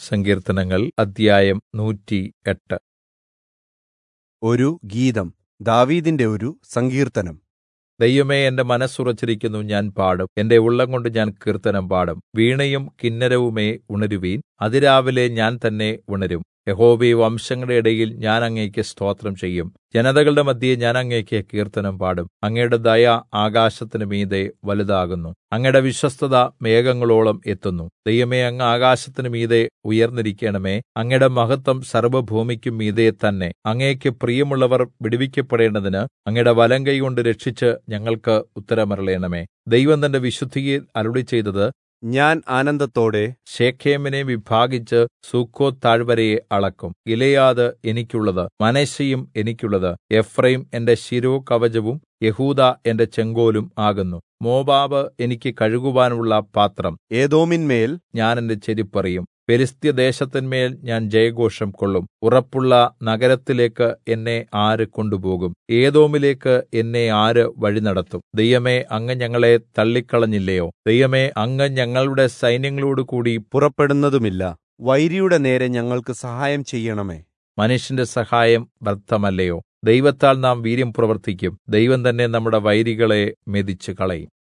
സങ്കീർത്തനങ്ങൾ അദ്ധ്യായം നൂറ്റി എട്ട് ഒരു ഗീതം ദാവീദിന്റെ ഒരു സങ്കീർത്തനം ദൈവമേ എന്റെ മനസ്സുറച്ചിരിക്കുന്നു ഞാൻ പാടും എന്റെ ഉള്ളംകൊണ്ട് ഞാൻ കീർത്തനം പാടും വീണയും കിന്നരവുമേ ഉണരുവീൻ അതിരാവിലെ ഞാൻ തന്നെ ഉണരും യഹോവേ വംശങ്ങളുടെ ഇടയിൽ ഞാൻ അങ്ങേക്ക് സ്തോത്രം ചെയ്യും ജനതകളുടെ മധ്യേ ഞാൻ അങ്ങേക്ക് കീർത്തനം പാടും അങ്ങയുടെ ദയ ആകാശത്തിന് മീതെ വലുതാകുന്നു അങ്ങയുടെ വിശ്വസ്തത മേഘങ്ങളോളം എത്തുന്നു ദൈവമേ അങ്ങ് ആകാശത്തിന് മീതെ ഉയർന്നിരിക്കണമേ അങ്ങയുടെ മഹത്വം സർവ്വഭൂമിക്കും മീതെ തന്നെ അങ്ങേക്ക് പ്രിയമുള്ളവർ വിടുവിക്കപ്പെടേണ്ടതിന് അങ്ങയുടെ വലങ്കൈ കൊണ്ട് രക്ഷിച്ച് ഞങ്ങൾക്ക് ഉത്തരമരളയണമേ ദൈവം തന്റെ വിശുദ്ധിയിൽ അരുളി ചെയ്തത് ഞാൻ ആനന്ദത്തോടെ ശേഖേമിനെ വിഭാഗിച്ച് സുക്കോത്ത് താഴ്വരയെ അളക്കും ഗിലെയാദ് എനിക്കുള്ളത് മനശ്ശെയും എനിക്കുള്ളത് എഫ്രൈം എന്റെ ശിരോകവചവും യഹൂദാ എന്റെ ചെങ്കോലും ആകുന്നു മോവാബ് എനിക്ക് കഴുകുവാനുള്ള പാത്രം ഏദോമിന്മേൽ ഞാൻ എന്റെ ചെരിപ്പറിയും ഫെലിസ്ത്യദേശത്തിന്മേൽ ഞാൻ ജയഘോഷം കൊള്ളും ഉറപ്പുള്ള നഗരത്തിലേക്ക് എന്നെ ആര് കൊണ്ടുപോകും ഏദോമിലേക്ക് എന്നെ ആര് വഴിനടത്തും ദൈവമേ അങ്ങ് ഞങ്ങളെ തള്ളിക്കളഞ്ഞില്ലയോ ദൈവമേ അങ്ങ് ഞങ്ങളുടെ സൈന്യങ്ങളോടുകൂടി പുറപ്പെടുന്നതുമില്ല വൈരിയുടെ നേരെ ഞങ്ങൾക്ക് സഹായം ചെയ്യണമേ മനുഷ്യന്റെ സഹായം വ്യർത്ഥമല്ലയോ ദൈവത്താൽ നാം വീര്യം പ്രവർത്തിക്കും ദൈവം തന്നെ നമ്മുടെ വൈരികളെ മെതിച്ചു കളയും